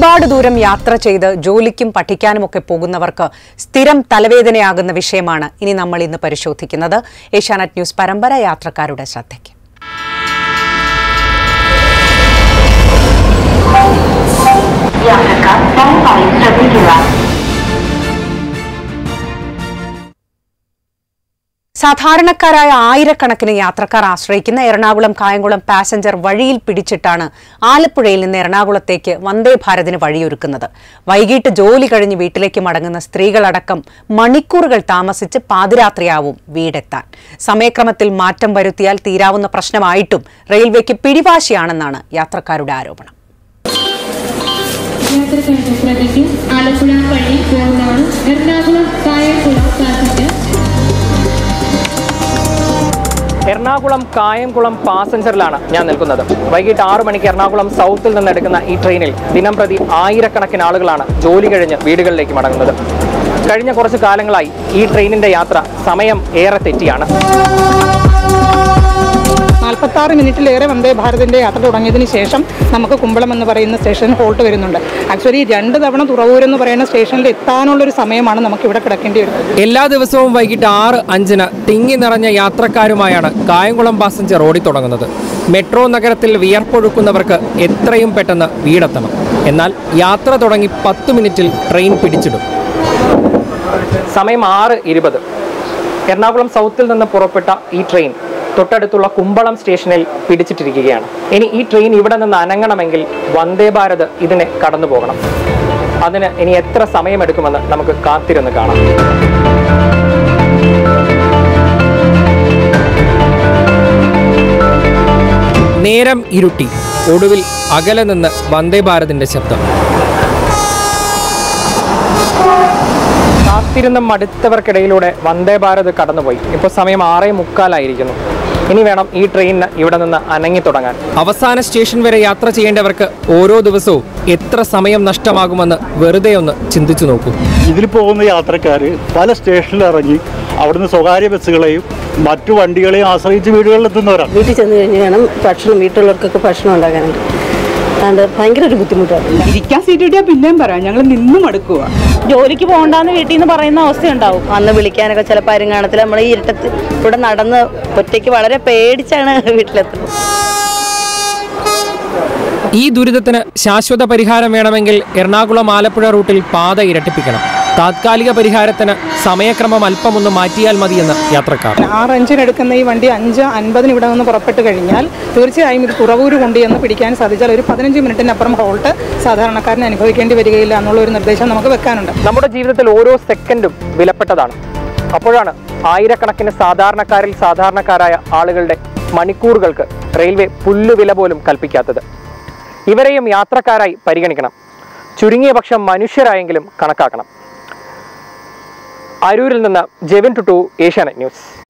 ഒരുപാട് ദൂരം യാത്ര ചെയ്ത് ജോലിക്കും പഠിക്കാനുമൊക്കെ പോകുന്നവർക്ക് സ്ഥിരം തലവേദനയാകുന്ന വിഷയമാണ് ഇനി നമ്മൾ ഇന്ന് പരിശോധിക്കുന്നത് ഏഷ്യാനെറ്റ് ന്യൂസ് പരമ്പര യാത്രക്കാരുടെ ശ്രദ്ധയ്ക്ക് യാത്രക്കാർ ദയവായി ശ്രദ്ധിക്കുക സാധാരണക്കാരായ ആയിരക്കണക്കിന് യാത്രക്കാർ ആശ്രയിക്കുന്ന എറണാകുളം കായംകുളം പാസഞ്ചർ വഴിയിൽ പിടിച്ചിട്ടാണ് ആലപ്പുഴയിൽ നിന്ന് എറണാകുളത്തേക്ക് വന്ദേ ഭാരതിന് വഴിയൊരുക്കുന്നത് വൈകിട്ട് ജോലി കഴിഞ്ഞ് വീട്ടിലേക്ക് മടങ്ങുന്ന സ്ത്രീകളടക്കം മണിക്കൂറുകൾ താമസിച്ച് പാതിരാത്രിയാവും വീടെത്താൻ സമയക്രമത്തിൽ മാറ്റം വരുത്തിയാൽ തീരാവുന്ന പ്രശ്നമായിട്ടും റെയിൽവേക്ക് പിടിവാശിയാണെന്നാണ് യാത്രക്കാരുടെ ആരോപണം യാത്ര കഴിഞ്ഞ ശ്രദ്ധിക്കും ആലപ്പുഴ വഴി പോകുന്നതാണ് എറണാകുളം കായംകുളം പാസഞ്ചർ എറണാകുളം കായംകുളം പാസഞ്ചറിലാണ് ഞാൻ നിൽക്കുന്നത് വൈകിട്ട് ആറു മണിക്ക് എറണാകുളം സൗത്തിൽ നിന്ന് എടുക്കുന്ന ഈ ട്രെയിനിൽ ദിനം പ്രതി ആയിരക്കണക്കിന് ആളുകളാണ് ജോലി കഴിഞ്ഞ് വീടുകളിലേക്ക് മടങ്ങുന്നത് കഴിഞ്ഞ കുറച്ചു കാലങ്ങളായി ഈ ട്രെയിനിന്റെ യാത്ര സമയം ഏറെ തെറ്റിയാണ് നാൽപ്പത്തി ആറ് മിനിറ്റിലേറെ വന്ദേ ഭാരതിൻ്റെ യാത്ര തുടങ്ങിയതിന് ശേഷം നമുക്ക് കുമ്പളം എന്ന് പറയുന്ന സ്റ്റേഷനിൽ ഹോൾട്ട് വരുന്നുണ്ട് ആക്ച്വലി രണ്ട് തവണ തുറവൂർ എന്ന് പറയുന്ന സ്റ്റേഷനിൽ എത്താനുള്ളൊരു സമയമാണ് നമുക്ക് ഇവിടെ കിടക്കേണ്ടി വരുന്നത് എല്ലാ ദിവസവും വൈകിട്ട് ആറ് അഞ്ചിന് തിങ്ങി നിറഞ്ഞ യാത്രക്കാരുമായാണ് കായംകുളം പാസഞ്ചർ ഓടിത്തുടങ്ങുന്നത് മെട്രോ നഗരത്തിൽ വിയർപ്പൊഴുക്കുന്നവർക്ക് എത്രയും പെട്ടെന്ന് വീടെത്തണം എന്നാൽ യാത്ര തുടങ്ങി പത്ത് മിനിറ്റിൽ ട്രെയിൻ പിടിച്ചിടും സമയം ആറ് ഇരുപത് എറണാകുളം സൗത്തിൽ നിന്ന് പുറപ്പെട്ട ഈ ട്രെയിൻ തൊട്ടടുത്തുള്ള കുമ്പളം സ്റ്റേഷനിൽ പിടിച്ചിട്ടിരിക്കുകയാണ് ഇനി ഈ ട്രെയിൻ ഇവിടെ നിന്ന് അനങ്ങണമെങ്കിൽ വന്ദേ ഭാരത് ഇതിനെ കടന്നു പോകണം അതിന് ഇനി എത്ര സമയമെടുക്കുമെന്ന് നമുക്ക് കാത്തിരുന്ന് കാണാം നേരം ഇരുട്ടി ഒടുവിൽ അകലെ നിന്ന് വന്ദേ ഭാരതിന്റെ ശബ്ദം കാത്തിരുന്ന മടുത്തവർക്കിടയിലൂടെ വന്ദേ ഭാരത് കടന്നുപോയി ഇപ്പോൾ സമയം ആറേ മുക്കാലായിരിക്കുന്നു ഇനി വേണം ഈ ട്രെയിനിന് ഇവിടെ നിന്ന് അനങ്ങി തുടങ്ങാൻ അവസാന സ്റ്റേഷൻ വരെ യാത്ര ചെയ്യേണ്ടവർക്ക് ഓരോ ദിവസവും എത്ര സമയം നഷ്ടമാകുമെന്ന് വെറുതെ ഒന്ന് ചിന്തിച്ചു നോക്കൂ ഇതിൽ പോകുന്ന യാത്രക്കാർ പല സ്റ്റേഷനിൽ ഇറങ്ങി അവിടുന്ന് സ്വകാര്യ ബസ്സുകളെയും മറ്റു വണ്ടികളെയും ആശ്രയിച്ച് വീടുകളിലെത്തുന്നവരാണ് വീട്ടിൽ ചെന്ന് കഴിഞ്ഞ് വേണം ഭക്ഷണം വീട്ടിലുള്ളവർക്കൊക്കെ ഭക്ഷണം ഉണ്ടാക്കാനായിട്ട് അതുകൊണ്ട് ഭയങ്കര ഒരു ബുദ്ധിമുട്ടാണ് ഇരിക്കാൻ സീറ്റ് കിട്ടിയാൽ പിന്നെയും പറയാം ഞങ്ങൾ നിന്നും അടുക്കുക ജോലിക്ക് പോകണ്ടെന്ന് വീട്ടിൽ നിന്ന് പറയുന്ന അവസ്ഥയുണ്ടാവും അന്ന് വിളിക്കാനൊക്കെ ചിലപ്പോൾ ആരും കാണത്തില്ല നമ്മൾ ഈ ഇരുട്ടത്ത് ഇവിടെ നടന്ന് ഒറ്റയ്ക്ക് വളരെ പേടിച്ചാണ് വീട്ടിലെത്തുന്നത് ഈ ദുരിതത്തിന് ശാശ്വത പരിഹാരം വേണമെങ്കിൽ എറണാകുളം ആലപ്പുഴ റൂട്ടിൽ പാത ഇരട്ടിപ്പിക്കണം താത്കാലിക പരിഹാരത്തിന് സമയക്രമം അല്പമൊന്ന് മാറ്റിയാൽ മതിയെന്ന് യാത്രക്കാർ ആറ് അഞ്ചിന് എടുക്കുന്ന ഈ വണ്ടി അഞ്ച് അൻപതിന് ഇവിടെ നിന്ന് പുറപ്പെട്ട് കഴിഞ്ഞാൽ തീർച്ചയായും ഇത് തുറവൂര് കൊണ്ടുചെന്ന് പിടിക്കാൻ സാധിച്ചാൽ ഒരു പതിനഞ്ച് മിനിറ്റിനപ്പുറം ഹോൾട്ട് സാധാരണക്കാരന് അനുഭവിക്കേണ്ടി വരികയില്ല എന്നുള്ള ഒരു നിർദ്ദേശം നമുക്ക് വെക്കാനുണ്ട് നമ്മുടെ ജീവിതത്തിൽ ഓരോ സെക്കൻഡും വിലപ്പെട്ടതാണ് അപ്പോഴാണ് ആയിരക്കണക്കിന് സാധാരണക്കാരിൽ സാധാരണക്കാരായ ആളുകളുടെ മണിക്കൂറുകൾക്ക് റെയിൽവേ പുല്ലുവില പോലും കൽപ്പിക്കാത്തത് ഇവരെയും യാത്രക്കാരായി പരിഗണിക്കണം ചുരുങ്ങിയ പക്ഷം മനുഷ്യരായെങ്കിലും കണക്കാക്കണം അരൂരിൽ നിന്ന് ജെവിൻ ടുട്ടു ഏഷ്യാനെറ്റ് ന്യൂസ്